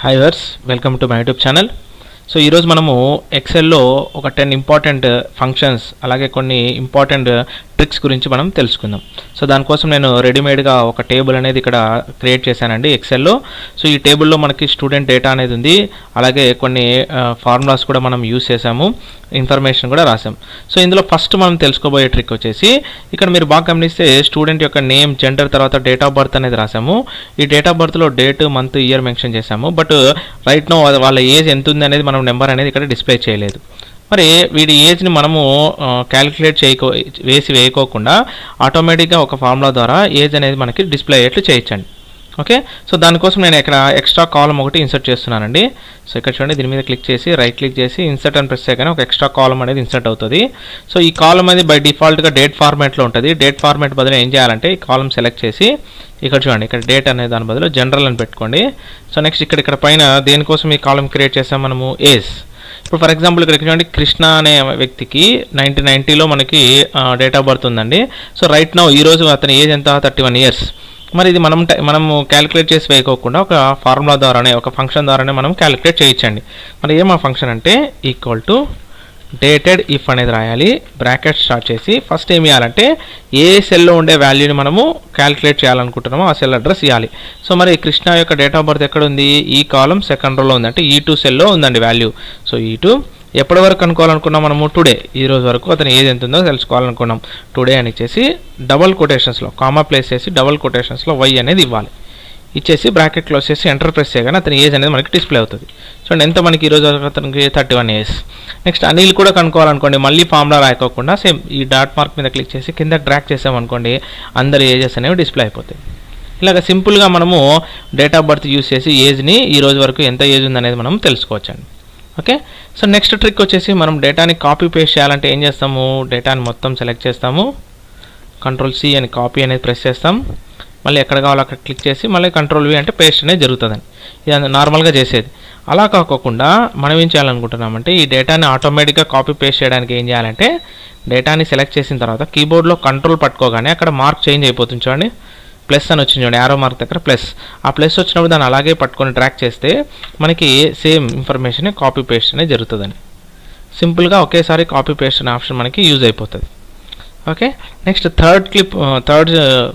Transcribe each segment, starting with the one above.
hi viewers welcome to my YouTube channel so ఈరోజు మనము ఎక్సెల్లో ఒక టెన్ ఇంపార్టెంట్ ఫంక్షన్స్ అలాగే కొన్ని ఇంపార్టెంట్ ట్రిక్స్ గురించి మనం తెలుసుకుందాం సో దానికోసం నేను రెడీమేడ్గా ఒక టేబుల్ అనేది ఇక్కడ క్రియేట్ చేశానండి ఎక్సెల్లో సో ఈ టేబుల్లో మనకి స్టూడెంట్ డేటా అనేది ఉంది అలాగే కొన్ని ఫార్ములాస్ కూడా మనం యూస్ చేసాము ఇన్ఫర్మేషన్ కూడా రాసాం సో ఇందులో ఫస్ట్ మనం తెలుసుకోబోయే ట్రిక్ వచ్చేసి ఇక్కడ మీరు బాగా గమనిస్తే స్టూడెంట్ యొక్క నేమ్ జెండర్ తర్వాత డేట్ ఆఫ్ బర్త్ అనేది రాసాము ఈ డేట్ ఆఫ్ బర్త్లో డేట్ మంత్ ఇయర్ మెన్షన్ చేసాము బట్ రైట్ నో వాళ్ళ ఏజ్ ఎంత ఉంది అనేది మనం నెంబర్ అనేది ఇక్కడ డిస్ప్లే చేయలేదు మరి వీడి ఏజ్ని మనము క్యాలిక్యులేట్ చేయకో వేసి వేయకోకుండా ఆటోమేటిక్గా ఒక ఫార్ములా ద్వారా ఏజ్ అనేది మనకి డిస్ప్లే అయ్యేట్లు చేయించండి ఓకే సో దానికోసం నేను ఇక్కడ ఎక్స్ట్రా కాలం ఒకటి ఇన్సర్ట్ చేస్తున్నానండి సో ఇక్కడ చూడండి దీని మీద క్లిక్ చేసి రైట్ క్లిక్ చేసి ఇన్సర్ట్ అని ప్రెస్ చేయగానే ఒక ఎక్స్ట్రా కాలం అనేది ఇన్సర్ట్ అవుతుంది సో ఈ కాలం అనేది బై డిఫాల్ట్గా డేట్ ఫార్మాట్లో ఉంటుంది డేట్ ఫార్మాట్ బదులు ఏం చేయాలంటే ఈ కాలం సెలెక్ట్ చేసి ఇక్కడ చూడండి ఇక్కడ డేట్ అనే దాని బదులు జనరల్ అని పెట్టుకోండి సో నెక్స్ట్ ఇక్కడ ఇక్కడ పైన దేనికోసం ఈ కాలం క్రియేట్ చేసాం మనము ఏజ్ ఇప్పుడు ఫర్ ఎగ్జాంపుల్ ఇక్కడ చూడండి కృష్ణ అనే వ్యక్తికి నైన్టీన్ నైన్టీలో మనకి డేట్ ఆఫ్ బర్త్ ఉందండి సో రైట్ నౌ ఈ రోజు అతని ఏజ్ ఎంత థర్టీ వన్ ఇయర్స్ మరి ఇది మనం మనము క్యాలిక్యులేట్ చేసి వేయకోకుండా ఒక ఫార్ములా ద్వారానే ఒక ఫంక్షన్ ద్వారానే మనం క్యాలిక్యులేట్ చేయించండి మరి ఏమా ఫంక్షన్ అంటే ఈక్వల్ టు డేటెడ్ ఇఫ్ అనేది రాయాలి బ్రాకెట్ స్టార్ట్ చేసి ఫస్ట్ ఏం చేయాలంటే ఏ సెల్లో ఉండే వాల్యూని మనము క్యాలిక్యులేట్ చేయాలనుకుంటున్నామో ఆ సెల్ అడ్రస్ ఇవ్వాలి సో మరి కృష్ణ యొక్క డేట్ ఆఫ్ బర్త్ ఎక్కడ ఉంది ఈ కాలం సెకండ్ రోలో ఉంది అంటే ఈ టూ సెల్లో ఉందండి వాల్యూ సో ఈ టూ ఎప్పటి వరకు అనుకోవాలనుకున్నాం మనము టుడే ఈ రోజు వరకు అతను ఏది ఎంత ఉందో తెలుసుకోవాలనుకున్నాం టుడే అని ఇచ్చేసి డబల్ కొటేషన్స్లో కామా ప్లేస్ చేసి డబల్ కొటేషన్స్లో వై అనేది ఇవ్వాలి ఇచ్చేసి బ్రాకెట్ క్లోజ్ చేసి ఎంటర్ ప్రెస్ చేయగానే అతని ఏజ్ అనేది మనకి డిస్ప్లే అవుతుంది చూడండి ఎంత మనకి ఈరోజు అతనికి thirty one years next Anil కూడా కనుక్కోవాలనుకోండి మళ్ళీ ఫామ్లా రాయకోకుండా సేమ్ ఈ డాట్ మార్క్ మీద క్లిక్ చేసి కింద ట్రాక్ చేసామనుకోండి అందరి ఏజెస్ అనేవి డిస్ప్లే అయిపోతాయి ఇలాగ సింపుల్గా మనము డేట్ ఆఫ్ బర్త్ యూస్ చేసి ఏజ్ని ఈ రోజు వరకు ఎంత ఏజ్ ఉందనేది మనం తెలుసుకోవచ్చండి ఓకే సో నెక్స్ట్ ట్రిక్ వచ్చేసి మనం డేటాని కాపీ పేస్ట్ చేయాలంటే ఏం చేస్తాము డేటాని మొత్తం సెలెక్ట్ చేస్తాము కంట్రోల్ సి అని కాపీ అనేది ప్రెస్ చేస్తాం మళ్ళీ ఎక్కడ కావాలో అక్కడ క్లిక్ చేసి మళ్ళీ కంట్రోల్ వి అంటే పేస్ట్ అనేది జరుగుతుందని ఇది నార్మల్గా చేసేది అలా కాకోకుండా మనం ఏం చేయాలనుకుంటున్నామంటే ఈ డేటాని ఆటోమేటిక్గా కాపీ పేస్ట్ చేయడానికి ఏం చేయాలంటే డేటాని సెలెక్ట్ చేసిన తర్వాత కీబోర్డ్లో కంట్రోల్ పట్టుకోగానే అక్కడ మార్క్ చేంజ్ అయిపోతుంది చూడండి ప్లస్ అని వచ్చింది చూడండి యారో మార్క్ దగ్గర ప్లస్ ఆ ప్లస్ వచ్చినప్పుడు దాన్ని అలాగే పట్టుకొని ట్రాక్ చేస్తే మనకి సేమ్ ఇన్ఫర్మేషన్ కాపీ పేస్ట్ అనేది జరుగుతుందని సింపుల్గా ఒకేసారి కాపీ పేస్ట్ అనే ఆప్షన్ మనకి యూజ్ అయిపోతుంది okay next third clip third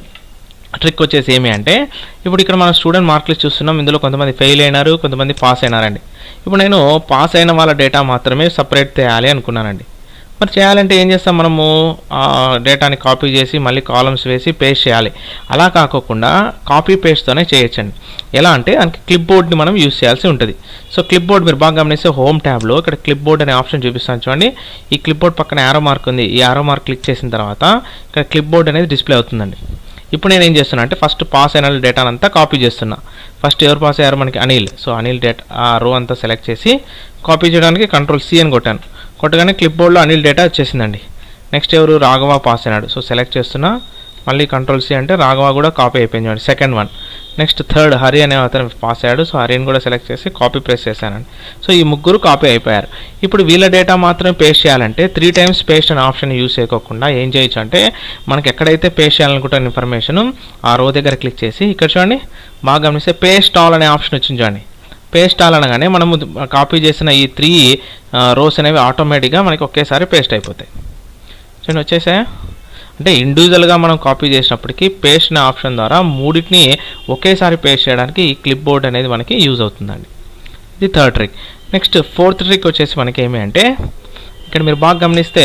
trick వచ్చేసి ఏమి అంటే ఇప్పుడు ఇక్కడ మనం స్టూడెంట్ మార్క్ లిస్ట్ చూస్తున్నాం ఇందులో కొంతమంది ఫెయిల్ అయినారు కొంతమంది పాస్ అయినారండి ఇప్పుడు నేను పాస్ అయిన వాళ్ళ డేటా మాత్రమే సపరేట్ చేయాలి అనుకున్నానండి మరి చేయాలంటే ఏం చేస్తాం మనము డేటాని కాపీ చేసి మళ్ళీ కాలమ్స్ వేసి పేస్ట్ చేయాలి అలా కాకోకుండా కాపీ పేస్ట్తోనే చేయొచ్చండి ఎలా అంటే దానికి క్లిప్ బోర్డ్ని మనం యూస్ చేయాల్సి ఉంటుంది సో క్లిప్ బోర్డ్ మీరు బాగా గమనిస్తే హోమ్ ట్యాబ్లో ఇక్కడ క్లిప్ బోర్డ్ అనే ఆప్షన్ చూపిస్తాను చూడండి ఈ క్లిప్ బోర్డ్ పక్కన యారో మార్క్ ఉంది ఈ యారో మార్క్ క్లిక్ చేసిన తర్వాత ఇక్కడ క్లిప్ బోర్డ్ అనేది డిస్ప్లే అవుతుందండి ఇప్పుడు నేను ఏం చేస్తున్నా అంటే ఫస్ట్ పాస్ అయిన డేటాను అంతా కాపీ చేస్తున్నా ఫస్ట్ ఎవరు పాస్ అయ్యారు మనకి అనిల్ సో అనిల్ డేటా ఆ రో అంతా సెలెక్ట్ చేసి కాపీ చేయడానికి కంట్రోల్ సి అని కొట్టాను కొట్టగానే క్లిప్ బోర్డ్లో అనిల్ డేటా వచ్చేసిందండి నెక్స్ట్ ఎవరు రాఘవ పాస్ అయినాడు సో సెలెక్ట్ చేస్తున్నా మళ్ళీ కంట్రోల్ సి అంటే రాఘవ కూడా కాపీ అయిపోయింది చూడండి second one next third Hari అనే అతను పాస్ అయ్యాడు సో హరిని కూడా సెలెక్ట్ చేసి కాపీ ప్రెస్ చేశానండి సో ఈ ముగ్గురు కాపీ అయిపోయారు ఇప్పుడు వీళ్ళ డేటా మాత్రమే పేస్ట్ చేయాలంటే త్రీ టైమ్స్ పేస్ట్ అనే ఆప్షన్ యూస్ చేయకోకుండా ఏం చేయొచ్చు అంటే మనకి ఎక్కడైతే పేస్ట్ చేయాలనుకుంటున్న ఇన్ఫర్మేషన్ ఆ రో దగ్గర క్లిక్ చేసి ఇక్కడ చూడండి బాగా గమనిస్తే పేస్ట్ ఆల్ అనే ఆప్షన్ వచ్చింది చూడండి పేస్ట్ ఆల్ అనగానే మనము కాపీ చేసిన ఈ త్రీ రోస్ అనేవి ఆటోమేటిక్గా మనకి ఒకేసారి పేస్ట్ అయిపోతాయి చూడండి వచ్చేసాయా అంటే ఇండివిజువల్గా మనం కాపీ చేసినప్పటికీ పేస్ట్ అనే ఆప్షన్ ద్వారా మూడింటిని ఒకేసారి పేస్ట్ చేయడానికి ఈ క్లిప్ బోర్డ్ అనేది మనకి యూజ్ అవుతుందండి ఇది third trick next fourth trick వచ్చేసి మనకి ఏమి అంటే ఇక్కడ మీరు బాగా గమనిస్తే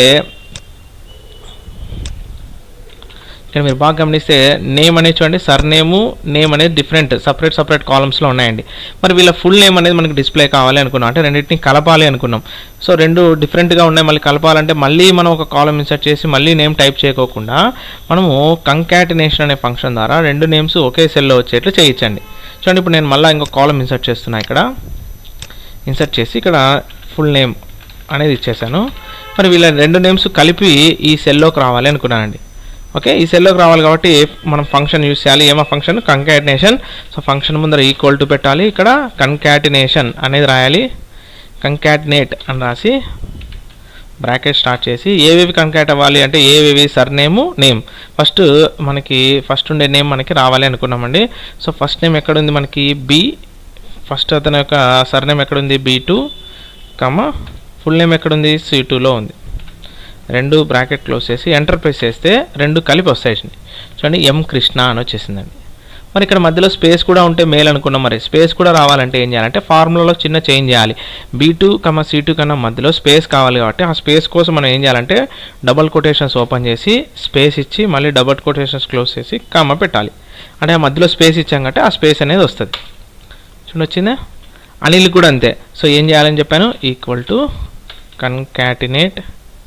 ఇక్కడ మీరు బాగా గమనిస్తే నేమ్ అనేది చూడండి సర్ నేము నేమ్ అనేది డిఫరెంట్ సపరేట్ సపరేట్ కాలమ్స్లో ఉన్నాయండి మరి వీళ్ళ ఫుల్ నేమ్ అనేది మనకి డిస్ప్లే కావాలి అనుకున్నాం అంటే రెండింటిని కలపాలి అనుకున్నాం సో రెండు డిఫరెంట్గా ఉన్నాయి మళ్ళీ కలపాలంటే మళ్ళీ మనం ఒక కాలం ఇన్సర్ట్ చేసి మళ్ళీ నేమ్ టైప్ చేయకోకుండా మనము కంకాటినేషన్ అనే ఫంక్షన్ ద్వారా రెండు నేమ్స్ ఒకే సెల్లో వచ్చేట్లు చేయించండి చూడండి ఇప్పుడు నేను మళ్ళీ ఇంకో కాలం ఇన్సర్ట్ చేస్తున్నా ఇక్కడ ఇన్సర్ట్ చేసి ఇక్కడ ఫుల్ నేమ్ అనేది ఇచ్చేసాను మరి వీళ్ళ రెండు నేమ్స్ కలిపి ఈ సెల్లోకి రావాలి అనుకున్నానండి ఓకే ఈ సెల్లోకి రావాలి కాబట్టి మనం ఫంక్షన్ యూస్ చేయాలి ఏమో ఫంక్షన్ కంకాటినేషన్ సో ఫంక్షన్ ముందర ఈక్వల్ టు పెట్టాలి ఇక్కడ కన్కాటినేషన్ అనేది రాయాలి కంకాటినేట్ అని రాసి బ్రాకెట్ స్టార్ట్ చేసి ఏవేవి కన్కాట్ అవ్వాలి అంటే ఏవేవి సర్నేము నేమ్ ఫస్ట్ మనకి ఫస్ట్ ఉండే నేమ్ మనకి రావాలి అనుకున్నామండి సో ఫస్ట్ నేమ్ ఎక్కడ ఉంది మనకి బి ఫస్ట్ అతని యొక్క సర్నేమ్ ఎక్కడుంది B two comma full name ఎక్కడుంది సి టూలో ఉంది రెండు బ్రాకెట్ క్లోజ్ చేసి ఎంటర్ ప్రెస్ చేస్తే రెండు కలిపి వస్తాయి చూడండి ఎం కృష్ణ అని వచ్చేసిందండి మరి ఇక్కడ మధ్యలో స్పేస్ కూడా ఉంటే మేల్ అనుకున్నాం మరి స్పేస్ కూడా రావాలంటే ఏం చేయాలంటే ఫార్ములాలో చిన్న చేంజ్ చేయాలి B two comma C two కన్నా మధ్యలో స్పేస్ కావాలి కాబట్టి ఆ స్పేస్ కోసం మనం ఏం చేయాలంటే డబల్ కొటేషన్స్ ఓపెన్ చేసి స్పేస్ ఇచ్చి మళ్ళీ డబల్ కొటేషన్స్ క్లోజ్ చేసి కమ పెట్టాలి అంటే ఆ మధ్యలో స్పేస్ ఇచ్చాం కాబట్టి ఆ స్పేస్ అనేది వస్తుంది చూడండి వచ్చిందా అనిల్ కూడా అంతే సో ఏం చేయాలని చెప్పాను equal to concatenate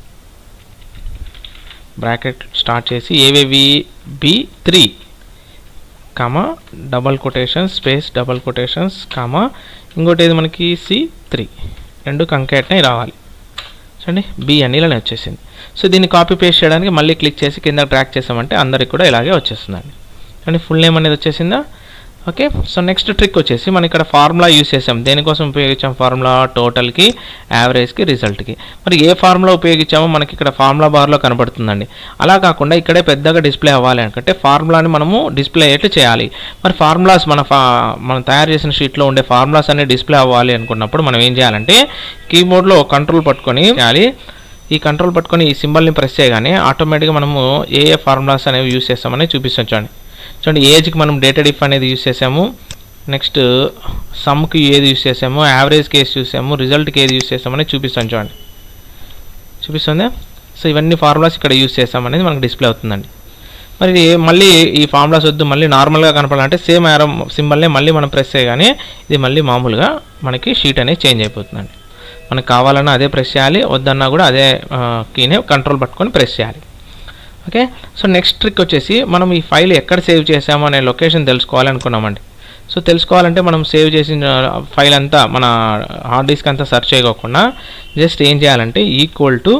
bracket start చేసి ఏవేవి B three comma double quotations space double quotations comma ఇంకోటి ఏది మనకి సి త్రీ రెండు కంకేట్నే రావాలి చూడండి బి అని ఇలానే వచ్చేసింది సో దీన్ని కాపీ పేస్ట్ చేయడానికి మళ్ళీ క్లిక్ చేసి కింద ట్రాక్ చేసామంటే అందరికి కూడా ఇలాగే వచ్చేస్తుందండి అండి ఫుల్ నేమ్ అనేది వచ్చేసిందా ఓకే సో నెక్స్ట్ ట్రిక్ వచ్చేసి మనం ఇక్కడ ఫార్ములా యూస్ చేసాం దేనికోసం ఉపయోగించాం ఫార్ములా టోటల్కి యావరేజ్కి రిజల్ట్కి మరి ఏ ఫార్ములా ఉపయోగించామో మనకి ఇక్కడ ఫార్ములా బార్లో కనబడుతుందండి అలా కాకుండా ఇక్కడే పెద్దగా డిస్ప్లే అవ్వాలి అనుకుంటే ఫార్ములాని మనము డిస్ప్లే అయ్యేట్లు చేయాలి మరి ఫార్ములాస్ మన ఫా మనం తయారు చేసిన షీట్లో ఉండే ఫార్ములాస్ అన్ని డిస్ప్లే అవ్వాలి అనుకున్నప్పుడు మనం ఏం చేయాలంటే కీబోర్డ్లో కంట్రోల్ పట్టుకొని చేయాలి ఈ కంట్రోల్ పట్టుకొని ఈ సింబల్ని ప్రెస్ చేయగానే ఆటోమేటిక్గా మనము ఏ ఏ ఫార్ములాస్ అనేవి యూస్ చేస్తామని చూపిస్తాం చూడండి చూడండి ఏజ్కి మనం డేటా డిఫ్ అనేది యూస్ చేసాము నెక్స్ట్ సమ్కి ఏది యూస్ చేసాము యావరేజ్కి ఏది యూస్ చేసాము రిజల్ట్కి ఏది యూస్ చేసామని చూపిస్తాను చూడండి చూపిస్తుందా సో ఇవన్నీ ఫార్ములాస్ ఇక్కడ యూస్ చేసామనేది మనకు డిస్ప్లే అవుతుందండి మరి మళ్ళీ ఈ ఫార్ములాస్ వద్దు మళ్ళీ నార్మల్గా కనపడాలంటే సేమ్ యారో సింబల్నే మళ్ళీ మనం ప్రెస్ చేయగానే ఇది మళ్ళీ మామూలుగా మనకి షీట్ అనేది చేంజ్ అయిపోతుందండి మనకు కావాలన్నా అదే ప్రెస్ చేయాలి వద్దన్నా కూడా అదే కీనే కంట్రోల్ పట్టుకొని ప్రెస్ చేయాలి ఓకే సో నెక్స్ట్ ట్రిక్ వచ్చేసి మనం ఈ ఫైల్ ఎక్కడ సేవ్ చేసామో అనే లొకేషన్ తెలుసుకోవాలి అనుకున్నామండి సో తెలుసుకోవాలంటే మనం సేవ్ చేసిన ఫైల్ అంతా మన హార్డ్ డిస్క్ అంతా సెర్చ్ చేయకోకుండా జస్ట్ ఏం చేయాలంటే ఈక్వల్ టు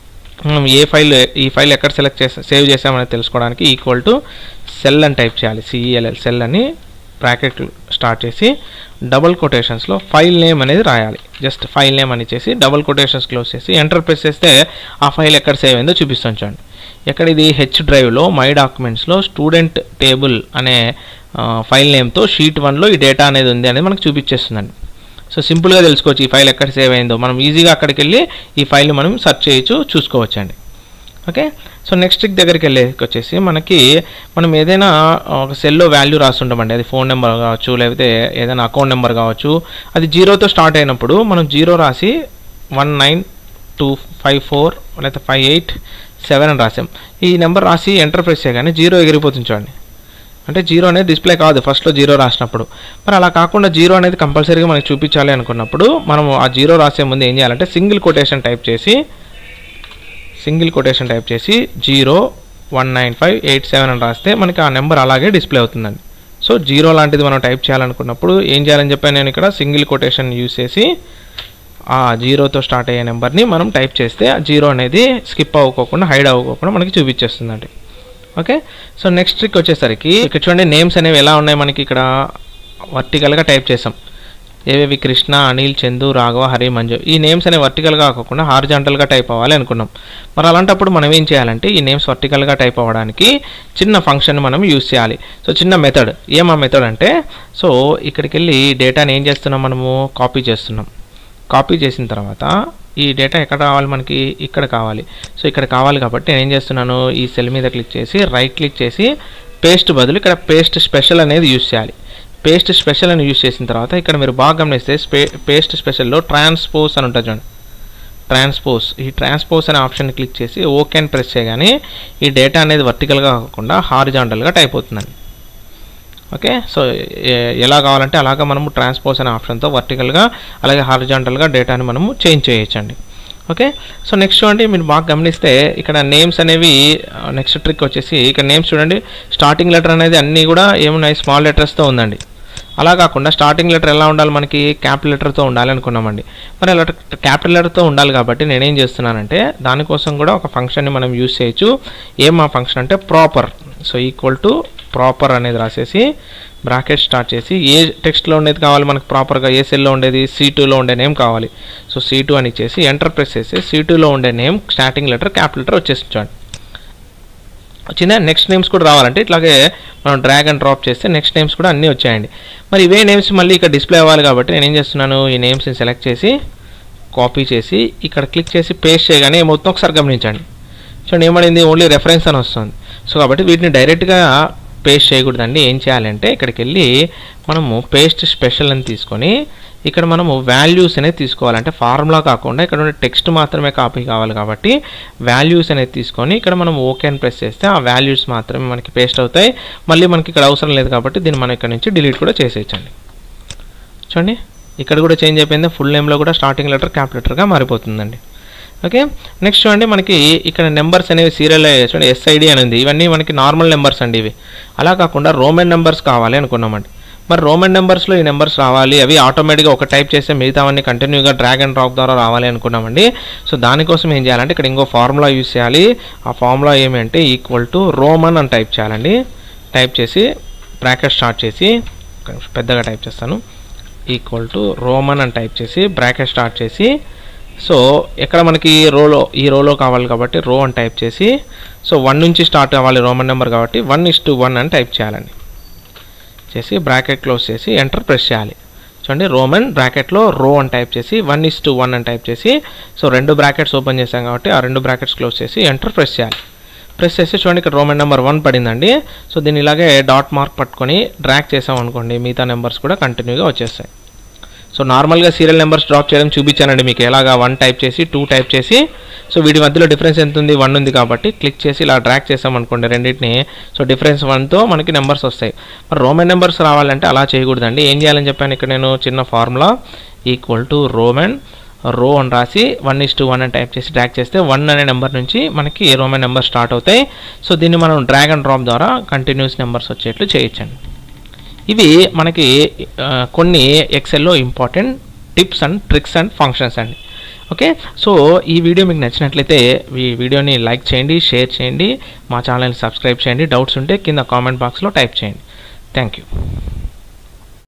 మనం ఏ ఫైల్ ఈ ఫైల్ ఎక్కడ సెలెక్ట్ చేసా సేవ్ చేసామని తెలుసుకోవడానికి ఈక్వల్ టు సెల్ అని టైప్ చేయాలి సిఈఎల్ఎల్ సెల్ అని బ్రాకెట్ స్టార్ట్ చేసి డబుల్ కొటేషన్స్లో ఫైల్ నేమ్ అనేది రాయాలి జస్ట్ ఫైల్ నేమ్ అని చేసి డబుల్ కొటేషన్స్ క్లోజ్ చేసి ఎంటర్ ప్రెస్ చేస్తే ఆ ఫైల్ ఎక్కడ సేవ్ అయిందో చూపిస్తాను చూడండి ఎక్కడ ఇది హెచ్ డ్రైవ్లో మై డాక్యుమెంట్స్లో స్టూడెంట్ టేబుల్ అనే ఫైల్ నేమ్తో షీట్ వన్లో ఈ డేటా అనేది ఉంది అనేది మనకు చూపించేస్తుందండి సో సింపుల్గా తెలుసుకోవచ్చు ఈ ఫైల్ ఎక్కడ సేవ్ అయిందో మనం ఈజీగా అక్కడికి వెళ్ళి ఈ ఫైల్ని మనం సెర్చ్ చేయొచ్చు చూసుకోవచ్చండి ఓకే సో నెక్స్ట్ ట్రిక్ దగ్గరికి వెళ్ళే వచ్చేసి మనకి మనం ఏదైనా ఒక సెల్లో వాల్యూ రాస్తుంటామండి అది ఫోన్ నెంబర్ కావచ్చు లేకపోతే ఏదైనా అకౌంట్ నెంబర్ కావచ్చు అది జీరోతో స్టార్ట్ అయినప్పుడు మనం జీరో రాసి one nine two five four లేకపోతే ఫైవ్ ఎయిట్ సెవెన్ అని రాసాం ఈ నెంబర్ రాసి ఎంటర్ ప్రెస్ చేయగానే జీరో ఎగిరిపోతుంది చూడండి అంటే జీరో అనేది డిస్ప్లే కాదు ఫస్ట్లో జీరో రాసినప్పుడు మరి అలా కాకుండా జీరో అనేది కంపల్సరీగా మనకి చూపించాలి అనుకున్నప్పుడు మనం ఆ జీరో రాసే ముందు ఏం చేయాలంటే సింగిల్ కొటేషన్ టైప్ చేసి సింగిల్ కొటేషన్ టైప్ చేసి zero one nine five eight seven అని రాస్తే మనకి ఆ నెంబర్ అలాగే డిస్ప్లే అవుతుందండి సో జీరో లాంటిది మనం టైప్ చేయాలనుకున్నప్పుడు ఏం చేయాలని చెప్పాను నేను ఇక్కడ సింగిల్ కొటేషన్ యూస్ చేసి ఆ జీరోతో స్టార్ట్ అయ్యే నెంబర్ని మనం టైప్ చేస్తే ఆ జీరో అనేది స్కిప్ అవ్వకోకుండా హైడ్ అవ్వకోకుండా మనకి చూపించేస్తుందండి ఓకే సో నెక్స్ట్ ట్రిక్ వచ్చేసరికి ఇక్కడ చూడండి నేమ్స్ అనేవి ఎలా ఉన్నాయి మనకి ఇక్కడ వర్టికల్గా టైప్ చేసాం ఏవేవి కృష్ణ అనిల్ చందు రాఘవ హరి మంజు ఈ నేమ్స్ అనేవి వర్టికల్గా కాకుండా హార్జాంటల్గా టైప్ అవ్వాలి అనుకున్నాం మరి అలాంటప్పుడు మనం ఏం చేయాలంటే ఈ నేమ్స్ వర్టికల్గా టైప్ అవ్వడానికి చిన్న ఫంక్షన్ మనం యూస్ చేయాలి సో చిన్న మెథడ్ ఏమా మెథడ్ అంటే సో ఇక్కడికి వెళ్ళి డేటాని ఏం చేస్తున్నాం మనము కాపీ చేస్తున్నాం కాపీ చేసిన తర్వాత ఈ డేటా ఎక్కడ కావాలి మనకి ఇక్కడ కావాలి సో ఇక్కడ కావాలి కాబట్టి నేను ఏం చేస్తున్నాను ఈ సెల్ మీద క్లిక్ చేసి రైట్ క్లిక్ చేసి పేస్ట్ బదులు ఇక్కడ పేస్ట్ స్పెషల్ అనేది యూస్ చేయాలి పేస్ట్ స్పెషల్ అని యూస్ చేసిన తర్వాత ఇక్కడ మీరు బాగా గమనిస్తే స్పే పేస్ట్ స్పెషల్లో ట్రాన్స్పోజ్ అని ఉంటుంది చూడండి ట్రాన్స్పోజ్ ఈ ట్రాన్స్పోజ్ అనే ఆప్షన్ క్లిక్ చేసి ఓకే అని ప్రెస్ చేయగానే ఈ డేటా అనేది వర్టికల్గా కాకుండా హారిజాంటల్గా టైప్ అవుతుందండి ఓకే సో ఏ- ఎలా కావాలంటే అలాగా మనము ట్రాన్స్పోజ్ అనే ఆప్షన్తో వర్టికల్గా అలాగే హారిజాంటల్గా డేటాని మనము చేంజ్ చేయొచ్చండి ఓకే సో నెక్స్ట్ చూడండి మీరు బాగా గమనిస్తే ఇక్కడ నేమ్స్ అనేవి నెక్స్ట్ ట్రిక్ వచ్చేసి ఇక్కడ నేమ్స్ చూడండి స్టార్టింగ్ లెటర్ అనేది అన్నీ కూడా ఏమున్నాయి స్మాల్ లెటర్స్తో ఉందండి అలా కాకుండా స్టార్టింగ్ లెటర్ ఎలా ఉండాలి మనకి క్యాపిటల్ లెటర్తో ఉండాలి అనుకున్నామండి మరి అలా క్యాపిటల్ లెటర్తో ఉండాలి కాబట్టి నేనేం చేస్తున్నానంటే దానికోసం కూడా ఒక ఫంక్షన్ని మనం యూస్ చేయొచ్చు ఏం ఆ ఫంక్షన్ అంటే proper so equal to proper అనేది రాసేసి బ్రాకెట్ స్టార్ట్ చేసి ఏ టెక్స్ట్లో ఉండేది కావాలి మనకు ప్రాపర్గా ఏ సెల్లో ఉండేది సి టూలో ఉండే నేమ్ కావాలి సో సి టూ అని ఇచ్చేసి ఎంటర్ ప్రెస్ చేసి సి టూలో ఉండే name starting letter capital letter వచ్చేసించండి వచ్చిందా నెక్స్ట్ నేమ్స్ కూడా రావాలంటే ఇట్లాగే మనం డ్రాగ్ అండ్ డ్రాప్ చేస్తే నెక్స్ట్ నేమ్స్ కూడా అన్నీ వచ్చాయండి మరి ఇవే నేమ్స్ మళ్ళీ ఇక్కడ డిస్ప్లే అవ్వాలి కాబట్టి నేను ఏం చేస్తున్నాను ఈ నేమ్స్ని సెలెక్ట్ చేసి కాపీ చేసి ఇక్కడ క్లిక్ చేసి పేస్ట్ చేయగానే ఏమవుతుందో ఒకసారి గమనించండి చూడండి ఏమడింది ఓన్లీ రెఫరెన్స్ అని వస్తుంది సో కాబట్టి వీటిని డైరెక్ట్గా పేస్ట్ చేయకూడదండి ఏం చేయాలంటే ఇక్కడికి వెళ్ళి మనము పేస్ట్ స్పెషల్ అని తీసుకొని ఇక్కడ మనము వాల్యూస్ అనేది తీసుకోవాలంటే ఫార్ములా కాకుండా ఇక్కడ ఉన్న టెక్స్ట్ మాత్రమే కాపీ కావాలి కాబట్టి వాల్యూస్ అనేది తీసుకొని ఇక్కడ మనం ఓకే అని ప్రెస్ చేస్తే ఆ వాల్యూస్ మాత్రమే మనకి పేస్ట్ అవుతాయి మళ్ళీ మనకి ఇక్కడ అవసరం లేదు కాబట్టి దీన్ని మనం ఇక్కడ నుంచి డిలీట్ కూడా చేసేయచ్చండి చూడండి ఇక్కడ కూడా చేంజ్ అయిపోయింది ఫుల్ నేమ్లో కూడా స్టార్టింగ్ లెటర్ క్యాప్ లెటర్గా మారిపోతుందండి ఓకే నెక్స్ట్ చూడండి మనకి ఇక్కడ నెంబర్స్ అనేవి సీరియల్ చూడండి ఎస్ఐడి అని ఉంది ఇవన్నీ మనకి నార్మల్ నెంబర్స్ అండి ఇవి అలా కాకుండా రోమన్ నెంబర్స్ కావాలి అనుకున్నామండి మరి రోమన్ నెంబర్స్లో ఈ నెంబర్స్ రావాలి అవి ఆటోమేటిక్గా ఒక టైప్ చేస్తే మిగతావన్నీ కంటిన్యూగా డ్రాగ్ అండ్ డ్రాప్ ద్వారా రావాలి అనుకున్నామండి సో దానికోసం ఏం చేయాలంటే ఇక్కడ ఇంకో ఫార్ములా యూస్ చేయాలి ఆ ఫార్ములా ఏమంటే ఈక్వల్ టు రోమన్ అని టైప్ చేయాలండి టైప్ చేసి బ్రాకెట్ స్టార్ట్ చేసి ఒక నిమిషం పెద్దగా టైప్ చేస్తాను ఈక్వల్ టు రోమన్ అని టైప్ చేసి బ్రాకెట్ స్టార్ట్ చేసి సో ఎక్కడ మనకి రోలో ఈ రోలో కావాలి కాబట్టి రో అని టైప్ చేసి సో వన్ నుంచి స్టార్ట్ అవ్వాలి రోమన్ నెంబర్ కాబట్టి వన్ ఇస్ టు వన్ అని టైప్ చేయాలండి చేసి బ్రాకెట్ క్లోజ్ చేసి ఎంటర్ ప్రెస్ చేయాలి చూడండి రోమన్ బ్రాకెట్లో రో అని టైప్ చేసి వన్ ఇస్ టు వన్ అని టైప్ చేసి సో రెండు బ్రాకెట్స్ ఓపెన్ చేసాం కాబట్టి ఆ రెండు బ్రాకెట్స్ క్లోజ్ చేసి ఎంటర్ ప్రెస్ చేయాలి ప్రెస్ చేసి చూడండి ఇక్కడ రోమన్ నెంబర్ వన్ పడిందండి సో దీన్ని ఇలాగే డాట్ మార్క్ పట్టుకొని డ్రాక్ చేసాం అనుకోండి మిగతా నెంబర్స్ కూడా కంటిన్యూగా వచ్చేస్తాయి సో నార్మల్గా సీరియల్ నెంబర్స్ డ్రాప్ చేయడం చూపించానండి మీకు ఎలాగా వన్ టైప్ చేసి టూ టైప్ చేసి సో వీటి మధ్యలో డిఫరెన్స్ ఎంత ఉంది వన్ ఉంది కాబట్టి క్లిక్ చేసి ఇలా డ్రాక్ చేసాం అనుకోండి రెండింటిని సో డిఫరెన్స్ వన్తో మనకి నెంబర్స్ వస్తాయి మరి రోమన్ నెంబర్స్ రావాలంటే అలా చేయకూడదండి ఏం చేయాలని చెప్పాను ఇక్కడ నేను చిన్న formula equal to Roman row అని రాసి వన్ ఇస్ టు వన్ అని టైప్ చేసి డ్రాక్ చేస్తే వన్ అనే నెంబర్ నుంచి మనకి రోమన్ నెంబర్ స్టార్ట్ అవుతాయి సో దీన్ని మనం డ్రాగ్ అండ్ డ్రాప్ ద్వారా కంటిన్యూస్ నెంబర్స్ వచ్చేట్లు చేయొచ్చండి ఇవి మనకి ఆ, కొన్ని ఎక్సెల్లో important tips and tricks and functions అండి ఓకే సో ఈ వీడియో మీకు నచ్చినట్లయితే ఈ వీడియోని లైక్ చేయండి షేర్ చేయండి మా ఛానల్ని సబ్స్క్రైబ్ చేయండి డౌట్స్ ఉంటే కింద కామెంట్ బాక్స్లో టైప్ చేయండి థ్యాంక్ యూ